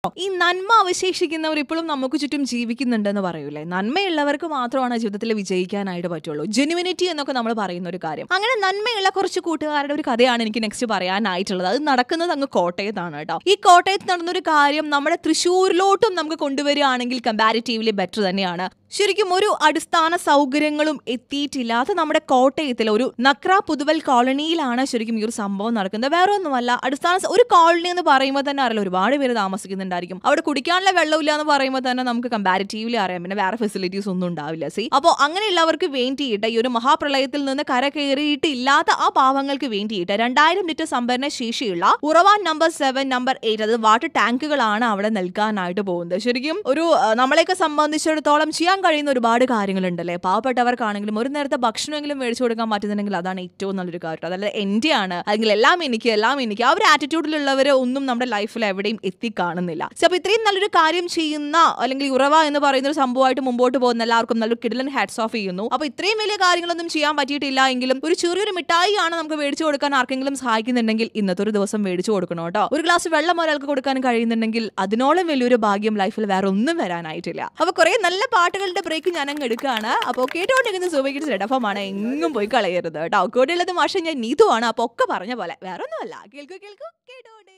ഈ നന്മ അവശേഷിക്കുന്നവർ ഇപ്പോഴും നമുക്ക് ചുറ്റും ജീവിക്കുന്നുണ്ടെന്ന് പറയൂലേ നന്മയുള്ളവർക്ക് മാത്രമാണ് ജീവിതത്തിൽ വിജയിക്കാനായിട്ട് പറ്റുള്ളൂ ജെനുവിനിറ്റി എന്നൊക്കെ നമ്മൾ പറയുന്ന ഒരു കാര്യം അങ്ങനെ നന്മയുള്ള കുറച്ച് കൂട്ടുകാരുടെ ഒരു കഥയാണ് എനിക്ക് നെക്സ്റ്റ് പറയാനായിട്ടുള്ളത് അത് നടക്കുന്നത് അങ്ങ് കോട്ടയത്താണ് കേട്ടോ ഈ കോട്ടയത്ത് നടന്നൊരു കാര്യം നമ്മുടെ തൃശ്ശൂരിലോട്ടും നമുക്ക് കൊണ്ടുവരികയാണെങ്കിൽ കമ്പാരിറ്റീവ്ലി ബെറ്റർ തന്നെയാണ് ശരിക്കും ഒരു അടിസ്ഥാന സൗകര്യങ്ങളും എത്തിയിട്ടില്ലാത്ത നമ്മുടെ കോട്ടയത്തിലെ ഒരു നക്ര പുതുവൽ കോളനിയിലാണ് ശരിക്കും ഈ ഒരു സംഭവം നടക്കുന്നത് വേറെ ഒന്നുമല്ല അടിസ്ഥാന സ- ഒരു കോളനി എന്ന് പറയുമ്പോൾ തന്നെ അറിയില്ല ഒരുപാട് പേര് താമസിക്കുന്നുണ്ടായിരിക്കും അവിടെ കുടിക്കാനുള്ള വെള്ളമില്ല എന്ന് പറയുമ്പോൾ തന്നെ നമുക്ക് കമ്പാരിറ്റീവ്ലി അറിയാം പിന്നെ വേറെ ഫെസിലിറ്റീസ് ഒന്നും ഉണ്ടാവില്ല സി അപ്പോൾ അങ്ങനെയുള്ളവർക്ക് വേണ്ടിയിട്ട് ഈ ഒരു മഹാപ്രളയത്തിൽ നിന്ന് കര കയറിയിട്ട് ഇല്ലാത്ത ആ പാവങ്ങൾക്ക് വേണ്ടിയിട്ട് രണ്ടായിരം ലിറ്റർ സംഭരണ ശേഷിയുള്ള ഉറവാൻ നമ്പർ സെവൻ നമ്പർ എയ്റ്റ് അത് വാട്ടർ ടാങ്കുകളാണ് അവിടെ നൽകാനായിട്ട് പോകുന്നത് ശരിക്കും ഒരു ആ, നമ്മളെയൊക്കെ സംബന്ധിച്ചിടത്തോളം ചെയ്യാൻ കഴിയുന്ന ഒരുപാട് കാര്യങ്ങളുണ്ടല്ലേ പാവപ്പെട്ടവർക്കാണെങ്കിലും ഒരു നേരത്തെ ഭക്ഷണമെങ്കിലും മേടിച്ചു കൊടുക്കാൻ പറ്റുന്നുണ്ടെങ്കിൽ അതാണ് ഏറ്റവും നല്ലൊരു കാര്യം അതല്ല എന്റെയാണ് അല്ലെങ്കിൽ എല്ലാം എനിക്ക് എല്ലാം എനിക്ക് ആ ഒരു ആറ്റിറ്റ്യൂഡിലുള്ളവരെ ഒന്നും നമ്മുടെ ലൈഫിൽ എവിടെയും എത്തിക്കാണുന്നില്ല സോ അപ്പൊ ഇത്രയും നല്ലൊരു കാര്യം ചെയ്യുന്ന അല്ലെങ്കിൽ ഈ ഉറവ എന്ന് പറയുന്ന ഒരു സംഭവമായിട്ട് മുമ്പോട്ട് പോകുന്ന എല്ലാവർക്കും നല്ലൊരു കിടലൻ ഹാറ്റ്സ് ഓഫ് ചെയ്യുന്നു അപ്പൊ ഇത്രയും വലിയ കാര്യങ്ങളൊന്നും ചെയ്യാൻ പറ്റിയിട്ടില്ല എങ്കിലും ഒരു ചെറിയൊരു മിഠായി ആണ് നമുക്ക് മേടിച്ചു കൊടുക്കാൻ ആർക്കെങ്കിലും സഹായിക്കുന്നുണ്ടെങ്കിൽ ഇന്നത്തെ ഒരു ദിവസം മേടിച്ചു കൊടുക്കണം കേട്ടോ ഒരു ഗ്ലാസ് വെള്ളം ഒരാൾക്ക് കൊടുക്കാൻ കഴിയുന്നുണ്ടെങ്കിൽ അതിനോളം വലിയൊരു ഭാഗ്യം ലൈഫിൽ വേറെ ഒന്നും വരാനായിട്ടില്ല അപ്പൊ കുറെ നല്ല പാട്ടുകളുടെ ബ്രേക്ക് ഞാൻ അങ്ങ് എടുക്കുകയാണ് അപ്പോൾ കേട്ടുകൊണ്ടിരിക്കുന്ന സൂബിക്കിട്ട് സെഡഫമാണ് എങ്ങും പോയി കളയരുത് കേട്ടോ കൂടെയുള്ളത് മാഷം ഞാൻ നീതുവാണ് അപ്പൊ ഒക്കെ പറഞ്ഞ പോലെ വേറെ ഒന്നുമല്ല കേൾക്കൂ കേൾക്കൂ കേട്ടോണ്ടേ